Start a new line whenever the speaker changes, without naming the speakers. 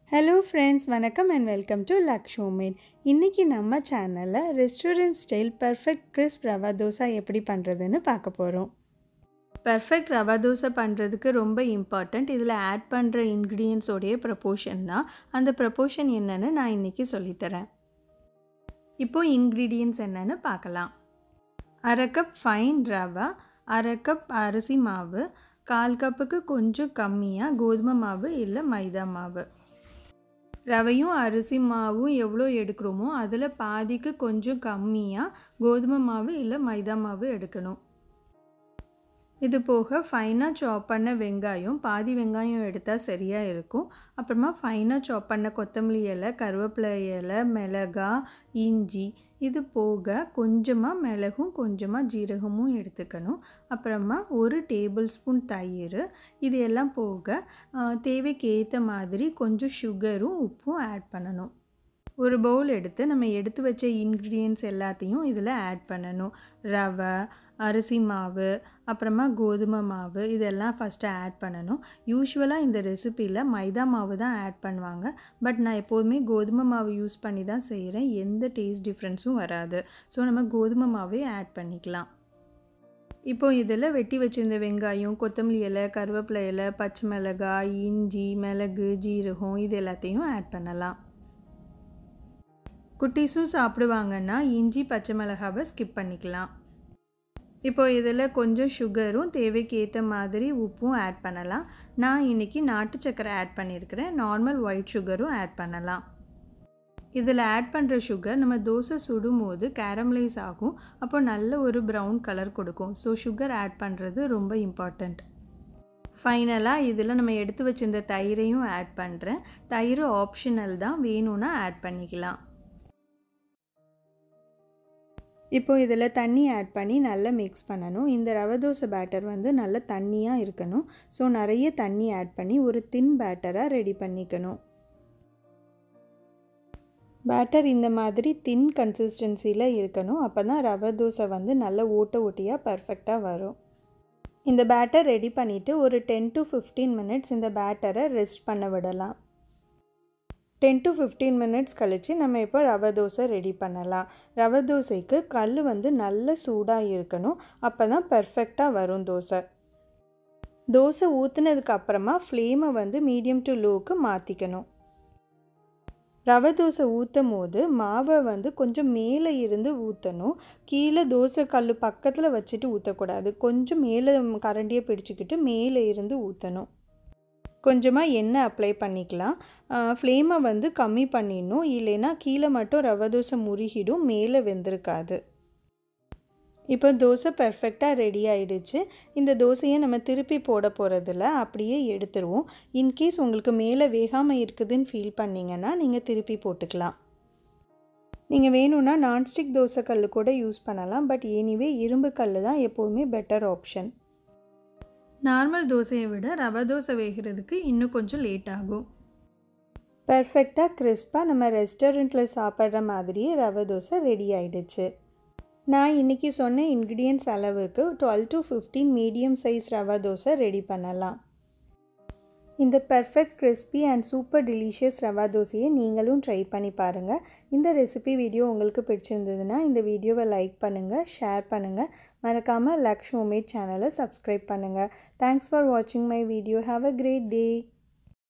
hello friends வணக்கம் and welcome to Laksh homemade இன்றைக்கி நம்ம சேனலில் restaurant style perfect crisp rava dosa எப்படி பண்ணுறதுன்னு பார்க்க போகிறோம் பர்ஃபெக்ட் ரவா தோசை பண்ணுறதுக்கு ரொம்ப இம்பார்ட்டண்ட் இதில் ஆட் பண்ணுற இன்க்ரீடியன்ஸோடைய ப்ரப்போர்ஷன் தான் அந்த ப்ரப்போர்ஷன் என்னன்னு நான் இன்றைக்கி சொல்லித்தரேன் இப்போது இன்க்ரீடியன்ஸ் என்னன்னு பார்க்கலாம் அரை கப் ஃபைன் ரவா அரை கப் அரிசி மாவு கால் கப்புக்கு கொஞ்சம் கம்மியாக கோதுமை மாவு இல்லை மைதா மாவு ரவையும் அரிசி மாவும் எவ்வளோ எடுக்கிறோமோ அதில் பாதிக்கு கொஞ்சம் கம்மியாக கோதுமை மாவு இல்லை மைதா மாவு எடுக்கணும் இது போக ஃபைனாக சாப் பண்ண வெங்காயம் பாதி வெங்காயம் எடுத்தால் சரியாக இருக்கும் அப்புறமா ஃபைனாக சாப் பண்ண கொத்தமல்லி இலை கருவேப்பிலை இலை மிளகா இஞ்சி இது போக கொஞ்சமாக மிளகும் கொஞ்சமாக ஜீரகமும் எடுத்துக்கணும் அப்புறமா ஒரு டேபிள் ஸ்பூன் தயிர் இது எல்லாம் போக தேவைக்கு ஏற்ற மாதிரி கொஞ்சம் சுகரும் உப்பும் ஆட் பண்ணணும் ஒரு பவுல் எடுத்து நம்ம எடுத்து வச்ச இன்க்ரீடியன்ஸ் எல்லாத்தையும் இதில் ஆட் பண்ணணும் ரவை அரிசி மாவு அப்புறமா கோதுமை மாவு இதெல்லாம் ஃபஸ்ட்டு ஆட் பண்ணணும் யூஸ்வலாக இந்த ரெசிப்பியில் மைதா மாவு தான் ஆட் பண்ணுவாங்க பட் நான் எப்போதுமே கோதுமை மாவு யூஸ் பண்ணி தான் செய்கிறேன் எந்த டேஸ்ட் டிஃப்ரென்ஸும் வராது ஸோ நம்ம கோதுமை மாவே ஆட் பண்ணிக்கலாம் இப்போ இதில் வெட்டி வச்சுருந்த வெங்காயம் கொத்தமல்லி இலை கருவேப்பிலை இலை பச்சை மிளகாய் இஞ்சி மிளகு ஜீரகம் இது எல்லாத்தையும் ஆட் பண்ணலாம் குட்டீஸும் சாப்பிடுவாங்கன்னா இஞ்சி பச்சை மிளகாவை ஸ்கிப் பண்ணிக்கலாம் இப்போ இதில் கொஞ்சம் சுகரும் தேவைக்கு ஏற்ற மாதிரி உப்பும் ஆட் பண்ணலாம் நான் இன்றைக்கி நாட்டு சக்கரை ஆட் பண்ணியிருக்கிறேன் நார்மல் ஒயிட் சுகரும் ஆட் பண்ணலாம் இதில் ஆட் பண்ணுற சுகர் நம்ம தோசை சுடும் போது கேரமலைஸ் ஆகும் அப்போ நல்ல ஒரு ப்ரௌன் கலர் கொடுக்கும் ஸோ சுகர் ஆட் பண்ணுறது ரொம்ப இம்பார்ட்டண்ட் ஃபைனலாக இதில் நம்ம எடுத்து வச்சிருந்த தயிரையும் ஆட் பண்ணுறேன் தயிர் ஆப்ஷனல் தான் வேணும்னா ஆட் பண்ணிக்கலாம் இப்போ இதில் தண்ணி ஆட் பண்ணி நல்லா மிக்ஸ் பண்ணணும் இந்த ரவை தோசை பேட்டர் வந்து நல்ல தண்ணியாக இருக்கணும் ஸோ நிறைய தண்ணி ஆட் பண்ணி ஒரு தின் பேட்டராக ரெடி பண்ணிக்கணும் பேட்டர் இந்த மாதிரி தின் கன்சிஸ்டன்சியில் இருக்கணும் அப்போ தான் ரவை தோசை வந்து நல்ல ஓட்ட ஓட்டியாக பர்ஃபெக்டாக வரும் இந்த பேட்டர் ரெடி பண்ணிவிட்டு ஒரு டென் டு ஃபிஃப்டீன் மினிட்ஸ் இந்த பேட்டரை ரெஸ்ட் பண்ண விடலாம் டென் டு ஃபிஃப்டீன் மினிட்ஸ் கழித்து நம்ம இப்போ ரவை தோசை ரெடி பண்ணலாம் ரவை தோசைக்கு கல் வந்து நல்ல சூடாக இருக்கணும் அப்போ தான் பர்ஃபெக்டாக வரும் தோசை தோசை ஊற்றுனதுக்கு அப்புறமா ஃப்ளேமை வந்து மீடியம் டு லோவுக்கு மாற்றிக்கணும் ரவை தோசை ஊற்றும் போது மாவை வந்து கொஞ்சம் மேலே இருந்து ஊற்றணும் கீழே தோசை கல் பக்கத்தில் வச்சுட்டு ஊற்றக்கூடாது கொஞ்சம் மேலே கரண்டியை பிடிச்சிக்கிட்டு மேலே இருந்து ஊற்றணும் கொஞ்சமாக எண்ணெய் அப்ளை பண்ணிக்கலாம் ஃப்ளேமை வந்து கம்மி பண்ணிடணும் இல்லைன்னா கீழே மட்டும் ரவை தோசை முருகிடும் மேலே வெந்திருக்காது இப்போ தோசை பர்ஃபெக்டாக ரெடி ஆகிடுச்சு இந்த தோசையை நம்ம திருப்பி போட போகிறதில்ல அப்படியே எடுத்துருவோம் இன்கேஸ் உங்களுக்கு மேலே வேகாமல் இருக்குதுன்னு ஃபீல் பண்ணிங்கன்னா நீங்கள் திருப்பி போட்டுக்கலாம் நீங்கள் வேணும்னா நான்ஸ்டிக் தோசை கல் கூட யூஸ் பண்ணலாம் பட் எனிவே இரும்பு கல் தான் எப்போவுமே பெட்டர் ஆப்ஷன் நார்மல் தோசையை விட ரவை தோசை வேகிறதுக்கு இன்னும் கொஞ்சம் லேட் ஆகும் பர்ஃபெக்டாக கிறிஸ்பாக நம்ம ரெஸ்டாரண்ட்டில் சாப்பிட்ற மாதிரியே ரவை தோசை ரெடி ஆகிடுச்சு நான் இன்றைக்கி சொன்ன இன்க்ரீடியன்ஸ் அளவுக்கு twelve to fifteen medium size rava dosa ready பண்ணலாம் இந்த perfect crispy and super delicious rava தோசையை நீங்களும் ட்ரை பண்ணி பாருங்கள் இந்த ரெசிபி வீடியோ உங்களுக்கு பிடிச்சிருந்ததுன்னா இந்த வீடியோவை லைக் பண்ணுங்கள் ஷேர் பண்ணுங்கள் மறக்காமல் லக்ஷ் ஹோம்மேட் சேனலை சப்ஸ்கிரைப் பண்ணுங்கள் தேங்க்ஸ் ஃபார் வாட்சிங் my video have a great day